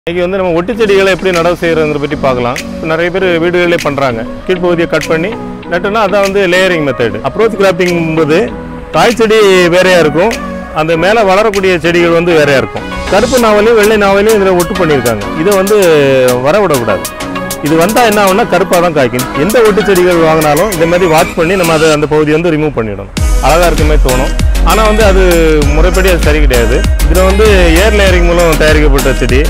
இன்னைக்கு வந்து நம்ம ஒட்டு செடிகளை எப்படி நடவு செய்யறதுங்கிற பற்றி பார்க்கலாம் இப்ப நிறைய பேர் வீடுகளிலே பண்ணுறாங்க கீழ்ப்பகுதியை கட் பண்ணி நட்டுனா அதான் வந்து லேயரிங் மெத்தட் அப்ரோச் கிராஃப்டிங் போது காய் செடி வேறையா இருக்கும் அந்த மேலே வளரக்கூடிய செடிகள் வந்து வேறையா இருக்கும் கருப்பு நாவலையும் வெள்ளை நாவலையும் இதில் ஒட்டு பண்ணியிருக்காங்க இதை வந்து வர விடக்கூடாது இது வந்தால் என்ன ஆகும்னா கருப்பாக தான் காய்க்கும் எந்த ஒட்டு செடிகள் வாங்கினாலும் இந்த மாதிரி வாட்ச் பண்ணி நம்ம அதை அந்த பகுதியை வந்து ரிமூவ் பண்ணிடணும் அழகாக இருக்க மாதிரி தோணும் ஆனால் வந்து அது முறைப்படி அது சரி கிடையாது இதில் வந்து ஏர் லேயரிங் மூலம் தயாரிக்கப்பட்ட செடி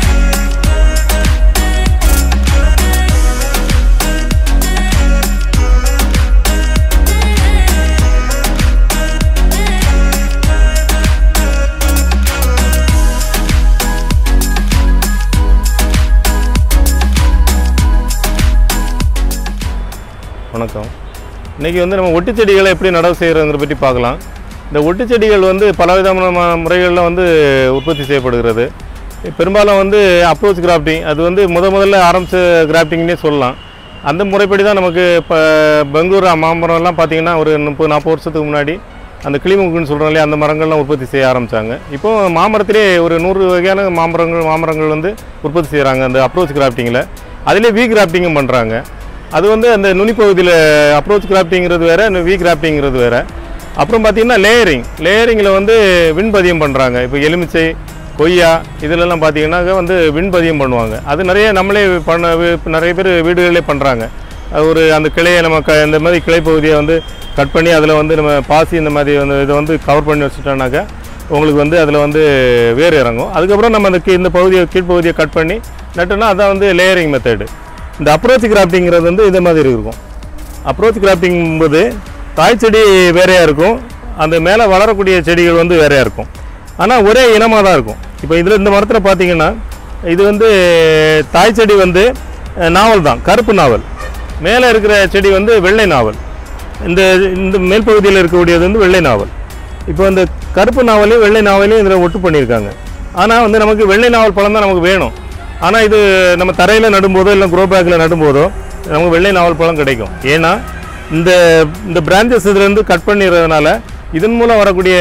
வணக்கம் இன்றைக்கி வந்து நம்ம ஒட்டு செடிகளை எப்படி நடவு செய்கிறதுங்கிற பற்றி பார்க்கலாம் இந்த ஒட்டு செடிகள் வந்து பலவிதமான ம- முறைகளில் வந்து உற்பத்தி செய்யப்படுகிறது பெரும்பாலும் வந்து அப்ரோச் கிராஃப்டிங் அது வந்து முத முதல்ல ஆரம்பிச்ச கிராஃப்டிங்னே சொல்லலாம் அந்த முறைப்படி தான் நமக்கு இப்போ பெங்களூர் மாமரம்லாம் பார்த்தீங்கன்னா ஒரு முப்பது நாற்பது வருஷத்துக்கு முன்னாடி அந்த கிளிமுக்குன்னு சொல்கிறோம் இல்லையா அந்த மரங்கள்லாம் உற்பத்தி செய்ய ஆரம்பித்தாங்க இப்போ மாமரத்திலே ஒரு நூறு வகையான மாமரங்கள் மாமரங்கள் வந்து உற்பத்தி செய்கிறாங்க அந்த அப்ரோச் கிராஃப்டிங்கில் அதிலே வி கிராஃப்டிங்கும் பண்ணுறாங்க அது வந்து அந்த நுனிப்பகுதியில் அப்ரோச் கிராஃப்டிங்கிறது வேறு இந்த வி கிராஃப்டிங்கிறது வேறு அப்புறம் பார்த்தீங்கன்னா லேயரிங் லேயரிங்கில் வந்து விண்பதியம் பண்ணுறாங்க இப்போ எலுமிச்சை கொய்யா இதிலெல்லாம் பார்த்தீங்கன்னா வந்து விண்பதியம் பண்ணுவாங்க அது நிறைய நம்மளே பண்ண வி- நிறைய பேர் வீடுகளிலே பண்ணுறாங்க அது ஒரு அந்த கிளையை நம்ம க இந்த மாதிரி கிளை பகுதியை வந்து கட் பண்ணி அதில் வந்து நம்ம பாசி இந்த மாதிரி வந்து இதை வந்து கவர் பண்ணி வச்சுட்டோம்னாக்கா உங்களுக்கு வந்து அதில் வந்து வேர் இறங்கும் அதுக்கப்புறம் நம்ம அந்த கீ- இந்த பகுதியை கீழ்ப்பகுதியை கட் பண்ணி நட்டோம்னா அதான் வந்து லேயரிங் மெத்தடு இந்த அப்ரோச் கிராஃப்டிங்கிறது வந்து இதே மாதிரி இருக்கும் அப்ரோச் கிராஃப்டிங் போது தாய் செடி வேறையாக இருக்கும் அந்த மேலே வளரக்கூடிய செடிகள் வந்து வேறையாக இருக்கும் ஆனால் ஒரே இனமாக தான் இருக்கும் இப்போ இதில் இந்த மரத்தில் பார்த்தீங்கன்னா இது வந்து தாய் செடி வந்து அஹ், நாவல் தான் கருப்பு நாவல் மேலே இருக்கிற செடி வந்து வெள்ளை நாவல் இந்த இந்த மேல் பகுதியில் இருக்கக்கூடியது வந்து வெள்ளை நாவல் இப்போ இந்த கருப்பு நாவலையும் வெள்ளை நாவலையும் இதில் ஒட்டு பண்ணியிருக்காங்க ஆனால் வந்து நமக்கு வெள்ளை நாவல் பழம் தான் நமக்கு வேணும் ஆனால் இது நம்ம தரையில் நடும்போதோ இல்லை க்ரோ பேக்கில் நடும்போதோ நமக்கு வெள்ளை நாவல் பழம் கிடைக்கும் ஏன்னா இந்த இந்த பிரான்ச்சஸ் இதுலேருந்து கட் பண்ணிடுறதுனால இதன் மூலம் வரக்கூடிய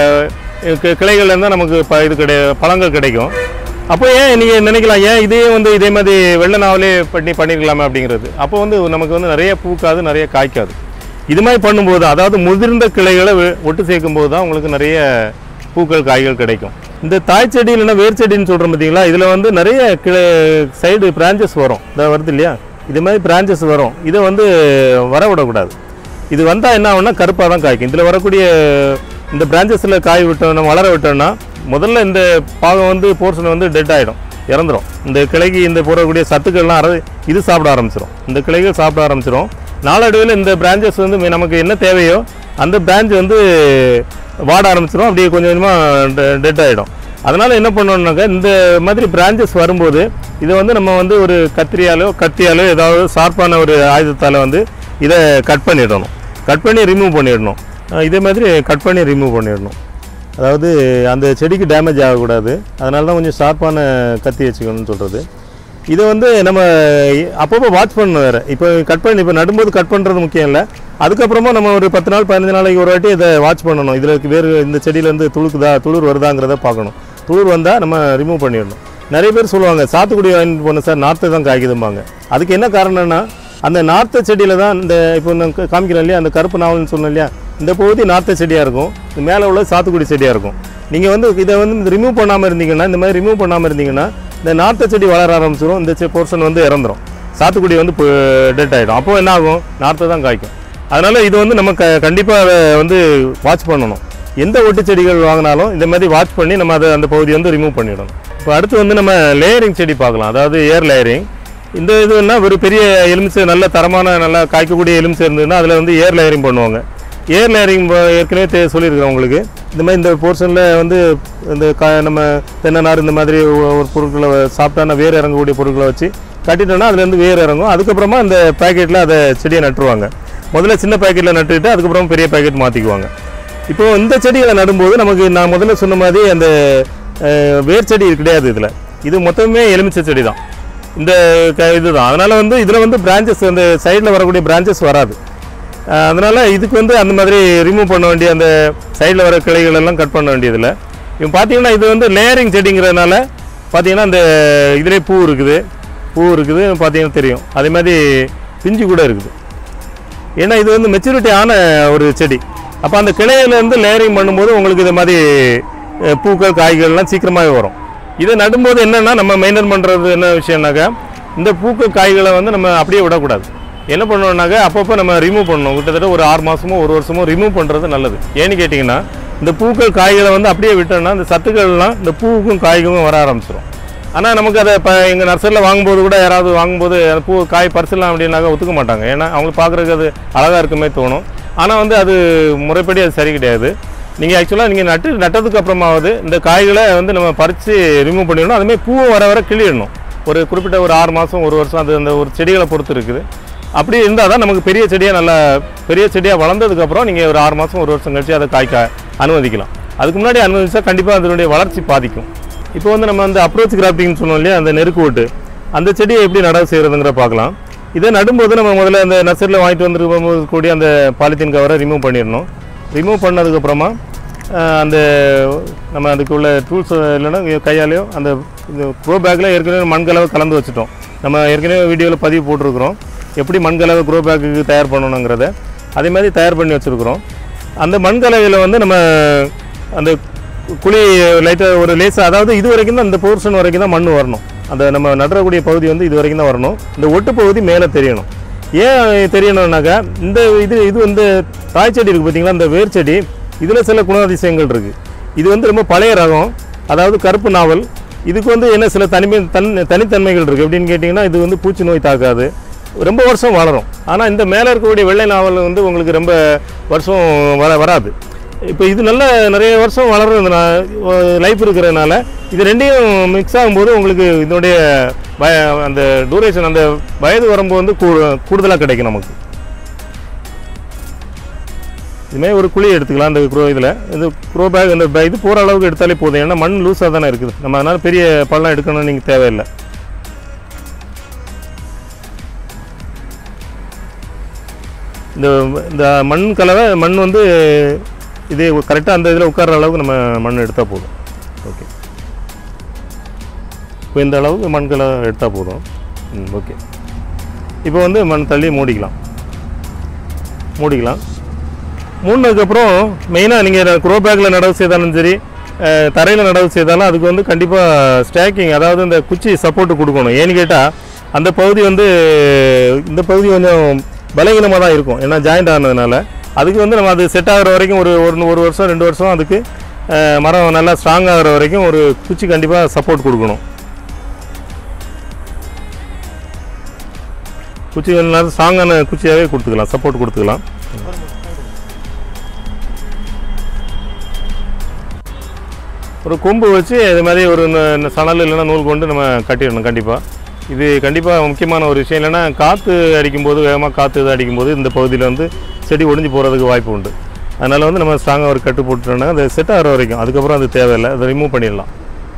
அஹ், கி- கிளைகள்லேருந்து தான் நமக்கு ப இது கிடை பழங்கள் கிடைக்கும் அப்போ ஏன் நீங்கள் நினைக்கலாம் ஏன் இதே வந்து இதே மாதிரி வெள்ளை நாவலே பண்ணி பண்ணிருக்கலாமே அப்படிங்கிறது அப்போ வந்து நமக்கு வந்து நிறைய பூக்காது நிறைய காய்க்காது இது மாதிரி பண்ணும்போது அதாவது முதிர்ந்த கிளைகளை வெ- ஒட்டு சேர்க்கும் போது தான் உங்களுக்கு நிறைய பூக்கள் காய்கள் கிடைக்கும் இந்த தாய் செடி இல்லைன்னா வேர் செடின்னு சொல்கிறோம் பார்த்தீங்களா இதில் வந்து நிறைய கிளை சைடு பிரான்ச்சஸ் வரும் இதை வருது இல்லையா இது மாதிரி பிரான்ச்சஸ் வரும் இதை வந்து வர விடக்கூடாது இது வந்தால் என்ன ஆகும்னா கருப்பாக தான் காய்க்கும் இதில் வரக்கூடிய இந்த பிரான்ச்சஸில் காய் விட்டோம்னா வளர விட்டோம்னா முதல்ல இந்த பாகம் வந்து போர்ஷன் வந்து டெட் ஆகிடும் இறந்துரும் இந்த கிளைக்கு இந்த போடக்கூடிய சத்துக்கள்லாம் அற இது சாப்பிட ஆரம்பிச்சிடும் இந்த கிளைகள் சாப்பிட ஆரம்பிச்சிடும் நாளடைவில் இந்த பிரான்ச்சஸ் வந்து மே- நமக்கு என்ன தேவையோ அந்த பிரான்ச் வந்து வாட ஆரம்பிச்சிடும் அப்படியே கொஞ்சம் கொஞ்சமாக டெட் ஆகிடும் அதனால் என்ன பண்ணணும்னாக்கா இந்த மாதிரி பிரான்ச்சஸ் வரும்போது இதை வந்து நம்ம வந்து ஒரு கத்திரியாலோ கத்தியாலோ ஏதாவது ஷார்ப்பான ஒரு ஆயுதத்தால் வந்து இதை கட் பண்ணிடணும் கட் பண்ணி ரிமூவ் பண்ணிடணும் அஹ் இதே மாதிரி கட் பண்ணி ரிமூவ் பண்ணிடணும் அதாவது அந்த செடிக்கு டேமேஜ் ஆகக்கூடாது அதனால தான் கொஞ்சம் ஷார்ப்பான கத்தி வச்சுக்கணும்னு சொல்கிறது இதை வந்து நம்ம அப்பப்போ வாட்ச் பண்ணணும் வேறு இப்போ கட் பண்ணி இப்போ நடும்போது கட் பண்ணுறது முக்கியம் இல்லை அதுக்கப்புறமா நம்ம ஒரு பத்து நாள் பதினஞ்சு நாளைக்கு ஒரு வாட்டி இதை வாட்ச் பண்ணணும் இதில் வேறு இந்த செடியிலேருந்து துளுக்குதா துளிர் வருதாங்கிறத பார்க்கணும் துளிர் வந்தால் நம்ம ரிமூவ் பண்ணிடணும் நிறைய பேர் சொல்லுவாங்க சாத்துக்குடி வாங்கிட்டு போன சார் நாற்று தான் காய்க்குதும்பாங்க அதுக்கு என்ன காரணம்னா அந்த நார்த்த செடியில் தான் இந்த இப்போ நான் கா- காமிக்கிறேன் இல்லையா அந்த கருப்பு நாவல்னு சொன்னேன் இல்லையா இந்த பகுதி நார்த்த செடியாக இருக்கும் இந்த மேலே உள்ள சாத்துக்குடி செடியாக இருக்கும் நீங்கள் வந்து இதை வந்து ரிமூவ் பண்ணாமல் இருந்தீங்கன்னா இந்த மாதிரி ரிமூவ் பண்ணாமல் இருந்தீங்கன்னா இந்த நார்த்த செடி வளர ஆரம்பிச்சிடும் இந்த போர்ஷன் வந்து இறந்துரும் சாத்துக்குடி வந்து டெட் ஆகிடும் அப்போ என்ன ஆகும் நார்த்தை தான் காய்க்கும் அதனால் இது வந்து நம்ம க கண்டிப்பாக வந்து வாட்ச் பண்ணணும் எந்த ஒட்டு செடிகள் வாங்கினாலும் இந்த மாதிரி வாட்ச் பண்ணி நம்ம அதை அந்த பகுதியை வந்து ரிமூவ் பண்ணிடணும் இப்போ அடுத்து வந்து நம்ம லேயரிங் செடி பார்க்கலாம் அதாவது ஏர் லேயரிங் இந்த இதுன்னா ஒரு பெரிய எலுமிச்சை நல்ல தரமான நல்லா காய்க்கக்கூடிய எலுமிச்சை இருந்ததுன்னா அதில் வந்து ஏர் லேயரிங் பண்ணுவாங்க ஏர் லேயரிங் ஏற்கனவே தே சொல்லியிருக்கிறேன் உங்களுக்கு இந்த மாதிரி இந்த போர்ஷனில் வந்து இந்த கா நம்ம தென்னை நார் இந்த மாதிரி ஒ- ஒரு பொருட்களை சாப்பிட்டான வேர் இறங்கக்கூடிய பொருட்களை வச்சு கட்டிட்டோம்னா அதுலேருந்து வேர் இறங்கும் அதுக்கப்புறமா அந்த பேக்கெட்டில் அதை செடியை நட்டுருவாங்க முதல்ல சின்ன பேக்கெட்டில் நட்டுக்கிட்டு அதுக்கப்புறம் பெரிய பேக்கெட் மாற்றிக்குவாங்க இப்போ இந்த செடிகளை நடும்போது நமக்கு நான் முதல்ல சொன்ன மாதிரி அந்த அஹ், வேர் செடி கிடையாது இதில் இது மொத்தமே எலுமிச்சை செடி தான் இந்த க- இதுதான் அதனால் வந்து இதில் வந்து பிரான்ச்சஸ் அந்த சைடில் வரக்கூடிய பிரான்ச்சஸ் வராது அஹ், அதனால இதுக்கு வந்து அந்த மாதிரி ரிமூவ் பண்ண வேண்டிய அந்த சைடில் வர கிளைகள் எல்லாம் கட் பண்ண வேண்டியதில்லை இப்போ பார்த்தீங்கன்னா இது வந்து லேயரிங் செடிங்கிறதுனால பார்த்தீங்கன்னா இந்த இதிலே பூ இருக்குது பூ இருக்குது பார்த்தீங்கன்னா தெரியும் அதே மாதிரி பிஞ்சு கூட இருக்குது ஏன்னா இது வந்து மெச்சூரிட்டி ஆன ஒரு செடி அப்போ அந்த கிளையிலேருந்து லேயரிங் பண்ணும்போது உங்களுக்கு இது மாதிரி அஹ், பூக்கள் காய்கள்லாம் சீக்கிரமாகவே வரும் இதை நடும்போது என்னென்னா நம்ம மெயின்டைன் பண்ணுறது என்ன விஷயம்னாக்கா இந்த பூக்கள் காய்களை வந்து நம்ம அப்படியே விடக்கூடாது என்ன பண்ணணும்னாக்கா அப்பப்போ நம்ம ரிமூவ் பண்ணணும் கிட்டத்தட்ட ஒரு ஆறு மாதமோ ஒரு வருஷமோ ரிமூவ் பண்ணுறது நல்லது ஏன்னு கேட்டிங்கன்னா இந்த பூக்கள் காய்களை வந்து அப்படியே விட்டோம்னா இந்த சத்துக்கள்லாம் இந்த பூவுக்கும் காய்க்கும் வர ஆரம்பிச்சிடும் ஆனால் நமக்கு அதை இப்போ எங்கள் நர்சரியில் வாங்கும்போது கூட யாராவது வாங்கும்போது அந்த பூ காய் பறிச்சிடலாம் அப்படின்னாக்க ஒத்துக்க மாட்டாங்க ஏன்னா அவங்களுக்கு பார்க்குறதுக்கு அது அழகாக இருக்குமே தோணும் ஆனால் வந்து அது முறைப்படி அது சரி கிடையாது நீங்கள் ஆக்சுவலாக நீங்கள் நட்டு நட்டதுக்கு அப்புறமாவது இந்த காய்களை வந்து நம்ம பறித்து ரிமூவ் பண்ணிடணும் அதுமாதிரி பூவை வர வர கிளியிடணும் ஒரு குறிப்பிட்ட ஒரு ஆறு மாதம் ஒரு வருஷம் அது அந்த ஒரு செடிகளை பொறுத்து இருக்குது அப்படி இருந்தால் தான் நமக்கு பெரிய செடியாக நல்லா பெரிய செடியாக வளர்ந்ததுக்கப்புறம் நீங்கள் ஒரு ஆறு மாதம் ஒரு வருஷம் கழிச்சு அதை காய்க்க அனுமதிக்கலாம் அதுக்கு முன்னாடி அனுமதிச்சா கண்டிப்பாக அதனுடைய வளர்ச்சி பாதிக்கும் இப்போ வந்து நம்ம அந்த அப்ரோச் கிராஃப்டிங்னு சொன்னோம் இல்லையா அந்த நெருக்கு ஓட்டு அந்த செடியை எப்படி நடவு செய்கிறதுங்கிற பார்க்கலாம் இதை நடும்போது நம்ம முதல்ல அந்த நர்சரியில் வாங்கிட்டு வந்துருக்கும் கூடிய அந்த பாலித்தீன் கவரை ரிமூவ் பண்ணிடணும் ரிமூவ் பண்ணதுக்கப்புறமா அஹ், அந்த நம்ம அதுக்குள்ள டூல்ஸ் இல்லைன்னா கையாலேயோ அந்த இந்த க்ரோ பேக்கில் ஏற்கனவே மண்கலவை கலந்து வச்சுட்டோம் நம்ம ஏற்கனவே வீடியோவில் பதிவு போட்டிருக்கிறோம் எப்படி மண்கலவை க்ரோ பேக்குக்கு தயார் பண்ணணுங்கிறத அதே மாதிரி தயார் பண்ணி வச்சுருக்குறோம் அந்த மண்கலவையில் வந்து நம்ம அந்த குழி லைட்டாக ஒரு லேசாக அதாவது இது வரைக்கும் தான் இந்த போர்ஷன் வரைக்கும் தான் மண் வரணும் அந்த நம்ம நடக்கூடிய பகுதி வந்து இது வரைக்கும் தான் வரணும் இந்த ஒட்டு பகுதி மேலே தெரியணும் ஏன் தெரியணும்னாக்கா இந்த இது இது வந்து தாய் செடி இருக்குது பார்த்தீங்களா இந்த வேர் செடி இதில் சில குணாதிசயங்கள் இருக்குது இது வந்து ரொம்ப பழைய ரகம் அதாவது கருப்பு நாவல் இதுக்கு வந்து என்ன சில தனிமை தன் தனித்தன்மைகள் இருக்குது எப்படின்னு கேட்டிங்கன்னா இது வந்து பூச்சி நோய் தாக்காது ரொம்ப வருஷம் வளரும் ஆனால் இந்த மேலே இருக்கக்கூடிய வெள்ளை நாவல் வந்து உங்களுக்கு ரொம்ப வருஷம் வர வராது இப்போ இது நல்ல நிறைய வருஷம் வளர்றதுனால லைஃப் இருக்கிறதுனால இது ரெண்டையும் மிக்ஸ் ஆகும்போது உங்களுக்கு இதனுடைய வய அந்த டூரேஷன் அந்த வயது வரம்பு வந்து கூடுதலாக கிடைக்கும் நமக்கு இதுமாதிரி ஒரு குழி எடுத்துக்கலாம் அந்த க்ரோ இதில் இது க்ரோ பேக் அந்த ப- இது போகிற அளவுக்கு எடுத்தாலே போதும் ஏன்னா மண் லூஸாக தானே இருக்குது நம்ம அதனால் பெரிய பள்ளம் எடுக்கணும்னு நீங்கள் தேவையில்லை இந்த இந்த மண் கலவை மண் வந்து இது கரெக்டாக அந்த இதில் உட்கார்ற அளவுக்கு நம்ம மண் எடுத்தால் போதும் ஓகே இப்போ இந்த அளவுக்கு மண் கலவை எடுத்தால் போதும் ம் ஓகே இப்போ வந்து மண் தள்ளி மூடிக்கலாம் மூடிக்கலாம் மூடினதுக்கப்புறம் மெயினாக நீங்கள் க்ரோ பேக்கில் நடவு செய்தாலும் சரி தரையில் நடவு செய்தாலும் அதுக்கு வந்து கண்டிப்பாக ஸ்டேக்கிங் அதாவது இந்த குச்சி சப்போர்ட் கொடுக்கணும் ஏன்னு கேட்டால் அந்த பகுதி வந்து இந்த பகுதி கொஞ்சம் பலகீனமாக தான் இருக்கும் ஏன்னா ஜாயிண்ட் ஆனதுனால அதுக்கு வந்து நம்ம அது செட் ஆகிற வரைக்கும் ஒரு ஒரு ஒரு வருஷம் ரெண்டு வருஷம் அதுக்கு அஹ், மரம் நல்லா ஸ்ட்ராங் ஆகிற வரைக்கும் ஒரு குச்சி கண்டிப்பாக சப்போர்ட் கொடுக்கணும் குச்சி நல்லா ஸ்ட்ராங்கான குச்சியாகவே கொடுத்துக்கலாம் சப்போர்ட் கொடுத்துக்கலாம் ஒரு கொம்பு வச்சு இது மாதிரி ஒரு ந- ந- சணல் இல்லைன்னா நூல் கொண்டு நம்ம கட்டிடணும் கண்டிப்பாக இது கண்டிப்பாக முக்கியமான ஒரு விஷயம் இல்லைன்னா காற்று அடிக்கும்போது வேகமாக காற்று இது அடிக்கும்போது இந்த பகுதியில் வந்து செடி ஒடிஞ்சு போகிறதுக்கு வாய்ப்பு உண்டு அதனால் வந்து நம்ம ஸ்ட்ராங்காக ஒரு கட்டு போட்டுட்டோம்னா அது செட் ஆகிற வரைக்கும் அதுக்கப்புறம் அது தேவையில்லை அதை ரிமூவ் பண்ணிடலாம்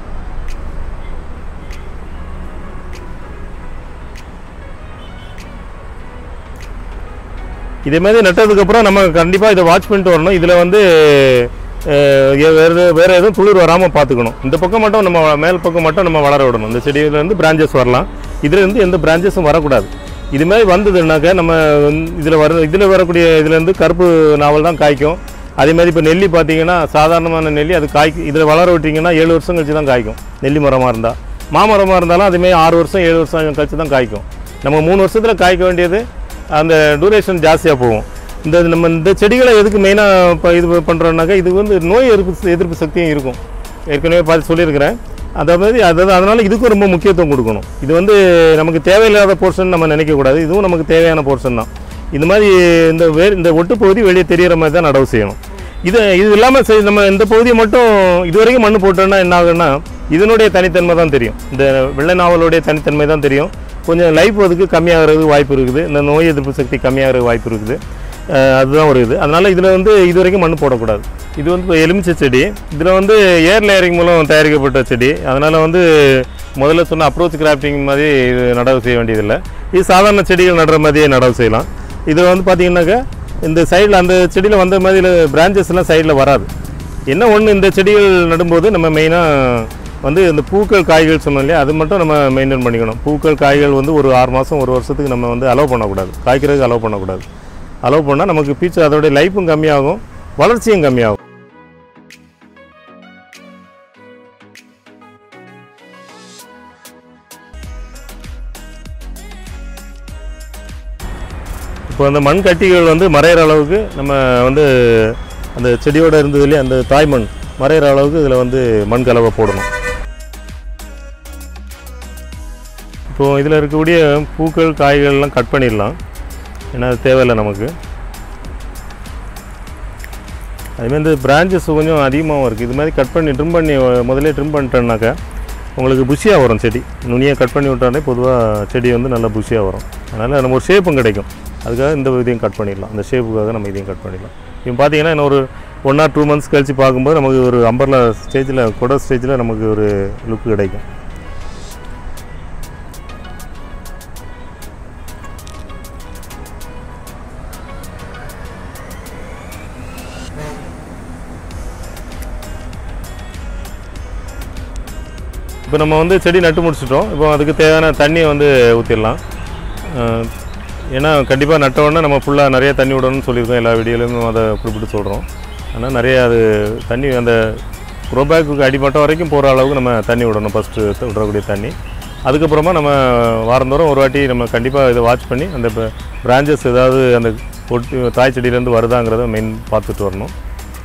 இதே மாதிரி நட்டதுக்கப்புறம் நம்ம கண்டிப்பாக இதை வாட்ச் பண்ணிட்டு வரணும் இதில் வந்து அஹ், எ- வேறு வேறு எதுவும் துளிர் வராமல் பார்த்துக்கணும் இந்த பக்கம் மட்டும் நம்ம மேல் பக்கம் மட்டும் நம்ம வளர விடணும் இந்த செடியிலேருந்து பிரான்ச்சஸ் வரலாம் இதுலேருந்து எந்த பிரான்ச்சஸும் வரக்கூடாது இது மாதிரி வந்ததுனாக்க நம்ம இதில் வர இதில் வரக்கூடிய இதுலேருந்து கருப்பு நாவல் தான் காய்க்கும் அதே மாதிரி இப்போ நெல்லி பார்த்தீங்கன்னா சாதாரணமான நெல்லி அது காய்க்கும் இதில் வளர விட்டிங்கன்னா ஏழு வருஷம் கழிச்சு தான் காய்க்கும் நெல்லி மரமாக இருந்தால் மாமரமாக இருந்தாலும் அதுமாரி ஆறு வருஷம் ஏழு வருஷம் கழிச்சு தான் காய்க்கும் நம்ம மூணு வருஷத்தில் காய்க்க வேண்டியது அந்த டூரேஷன் ஜாஸ்தியாக போகும் இந்த நம்ம இந்த செடிகளை எதுக்கு மெயினாக இப்போ இது பண்ணுறோம்னாக்கா இது வந்து நோய் எதிர்ப்பு எதிர்ப்பு சக்தியும் இருக்கும் ஏற்கனவே பார்த்து சொல்லியிருக்கிறேன் அதாவது அதாவது அதனால் இதுக்கும் ரொம்ப முக்கியத்துவம் கொடுக்கணும் இது வந்து நமக்கு தேவையில்லாத போர்ஷன் நம்ம நினைக்கக்கூடாது இதுவும் நமக்கு தேவையான போர்ஷன் தான் இந்த மாதிரி இந்த வே இந்த ஒட்டு பகுதி வெளியே தெரியிற மாதிரி தான் நடவு செய்யணும் இது இது இல்லாமல் சரி நம்ம இந்த பகுதியை மட்டும் இது வரைக்கும் மண் போட்டோம்னா என்ன ஆகுன்னா இதனுடைய தனித்தன்மை தான் தெரியும் இந்த வெள்ளை நாவலுடைய தனித்தன்மை தான் தெரியும் கொஞ்சம் லைஃப் அதுக்கு கம்மியாகிறது வாய்ப்பு இருக்குது இந்த நோய் எதிர்ப்பு சக்தி கம்மியாகிற வாய்ப்பு இருக்குது அஹ் அதுதான் ஒரு இது அதனால் இதில் வந்து இது வரைக்கும் மண் போடக்கூடாது இது வந்து இப்போ எலுமிச்சை செடி இதில் வந்து ஏர் லேயரிங் மூலம் தயாரிக்கப்பட்ட செடி அதனால் வந்து முதல்ல சொன்ன அப்ரோச் கிராஃப்டிங் மாதிரி இது நடவு செய்ய வேண்டியதில்லை இது சாதாரண செடிகள் நடுற மாதிரியே நடவு செய்யலாம் இது வந்து பார்த்தீங்கன்னாக்கா இந்த சைடில் அந்த செடியில் வந்த மாதிரி பிரான்ச்சஸ் எல்லாம் சைடில் வராது என்ன ஒன்று இந்த செடிகள் நடும்போது நம்ம மெயினாக வந்து இந்த பூக்கள் காய்கள் சொன்னோம் இல்லையா அது மட்டும் நம்ம மெயின்டைன் பண்ணிக்கணும் பூக்கள் காய்கள் வந்து ஒரு ஆறு மாதம் ஒரு வருஷத்துக்கு நம்ம வந்து அலோவ் பண்ணக்கூடாது காய்க்கிறதுக்கு அலோவ் பண்ணக்கூடாது அலோவ் பண்ணால் நமக்கு பீச்சு அதோடைய லைஃப்பும் கம்மியாகும் வளர்ச்சியும் கம்மியாகும் இப்போ அந்த மண் கட்டிகள் வந்து மறையிற அளவுக்கு நம்ம வந்து அந்த செடியோட இருந்தது இல்லையா அந்த தாய்மண் மறையிற அளவுக்கு இதில் வந்து மண் கலவை போடணும் இப்போ இதில் இருக்கக்கூடிய பூக்கள் காய்கள்லாம் கட் பண்ணிடலாம் ஏன்னா அது தேவையில்லை நமக்கு அதுமாதிரி இந்த பிரான்ச்சஸ் கொஞ்சம் அதிகமாகவும் இருக்குது இது மாதிரி கட் பண்ணி ட்ரிம் பண்ணி முதல்ல ட்ரிம் பண்ணிட்டோம்னாக்கா உங்களுக்கு புஷியாக வரும் செடி நுனியாக கட் பண்ணி விட்டாலே பொதுவாக செடி வந்து நல்லா புஷியாக வரும் அதனால் நம்ம ஒரு ஷேப்பும் கிடைக்கும் அதுக்காக இந்த இதையும் கட் பண்ணிடலாம் அந்த ஷேப்புக்காக நம்ம இதையும் கட் பண்ணிடலாம் இப்போ பார்த்தீங்கன்னா இன்னும் ஒரு ஒன் ஆர் டூ மந்த்ஸ் கழித்து பார்க்கும்போது நமக்கு ஒரு அம்பர்லா ஸ்டேஜில் கொடை ஸ்டேஜில் நமக்கு ஒரு லுக் கிடைக்கும் இப்போ நம்ம வந்து செடி நட்டு முடிச்சிட்டோம் இப்போ அதுக்கு தேவையான தண்ணியை வந்து ஊற்றிடலாம் ஏன்னா கண்டிப்பாக நட்ட உடனே நம்ம ஃபுல்லாக நிறைய தண்ணி விடணும்னு சொல்லியிருக்கோம் எல்லா வீடியோலையும் அதை குறிப்பிட்டு சொல்கிறோம் ஆனால் நிறைய அது தண்ணி அந்த க்ரோபேக்கு அடிமட்டம் வரைக்கும் போகிற அளவுக்கு நம்ம தண்ணி விடணும் ஃபஸ்ட்டு விடக்கூடிய தண்ணி அதுக்கப்புறமா நம்ம வாரந்தோறும் ஒரு வாட்டி நம்ம கண்டிப்பாக இதை வாட்ச் பண்ணி அந்த பிரான்ச்சஸ் ஏதாவது அந்த ஒட்டி தாய் செடியிலேருந்து வருதாங்கிறத மெயின் பார்த்துட்டு வரணும்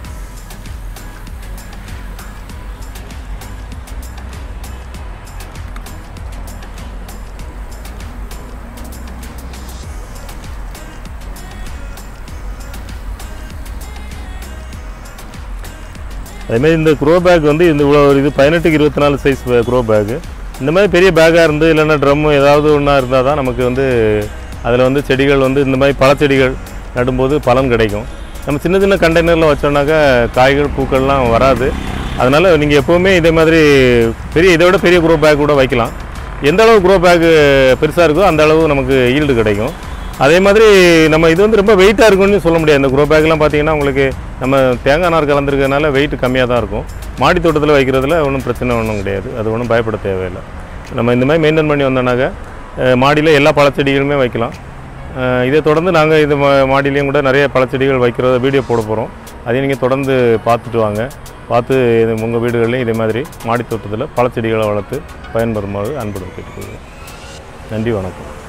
அதேமாதிரி இந்த க்ரோ பேக் வந்து இந்த இவ்வளோ இது பதினெட்டுக்கு இருபத்தி நாலு சைஸ் க்ரோ பேக்கு இந்த மாதிரி பெரிய பேக்காக இருந்து இல்லைன்னா ட்ரம்மு ஏதாவது ஒன்றா இருந்தால் தான் நமக்கு வந்து அதில் வந்து செடிகள் வந்து இந்த மாதிரி பழச்செடிகள் நடும்போது பலன் கிடைக்கும் நம்ம சின்ன சின்ன கண்டெய்னரில் வச்சோம்னாக்கா காய்கள் பூக்கள்லாம் வராது அதனால் நீங்கள் எப்போவுமே இதே மாதிரி பெரிய இதை விட பெரிய க்ரோ பேக் கூட வைக்கலாம் எந்த அளவு க்ரோ பேக்கு பெருசாக இருக்கோ அந்த அளவு நமக்கு ஈல்டு கிடைக்கும் அதே மாதிரி நம்ம இது வந்து ரொம்ப வெயிட்டாக இருக்கும்னு சொல்ல முடியாது இந்த க்ரோ பேக்லாம் பார்த்தீங்கன்னா உங்களுக்கு நம்ம தேங்காய் நார் கலந்துருக்கறனால வெயிட் கம்மியாக தான் இருக்கும் மாடி தோட்டத்தில் வைக்கிறதுல ஒன்றும் பிரச்சனை ஒன்றும் கிடையாது அது ஒன்றும் பயப்பட தேவையில்லை நம்ம இந்த மாதிரி மெயின்டைன் பண்ணி வந்தோம்னாக்க மாடியில் எல்லா பழச்செடிகளுமே வைக்கலாம் அஹ் இதை தொடர்ந்து நாங்கள் இது மா- மாடியிலையும் கூட நிறைய பழச்செடிகள் வைக்கிறத வீடியோ போட போகிறோம் அதையும் நீங்கள் தொடர்ந்து பார்த்துட்டு வாங்க பார்த்து உங்கள் வீடுகள்லையும் இதே மாதிரி மாடி தோட்டத்தில் பழச்செடிகளை வளர்த்து பயன்பெறுமாறு அன்புடன் கேட்டுக்கொள்கிறேன் நன்றி வணக்கம்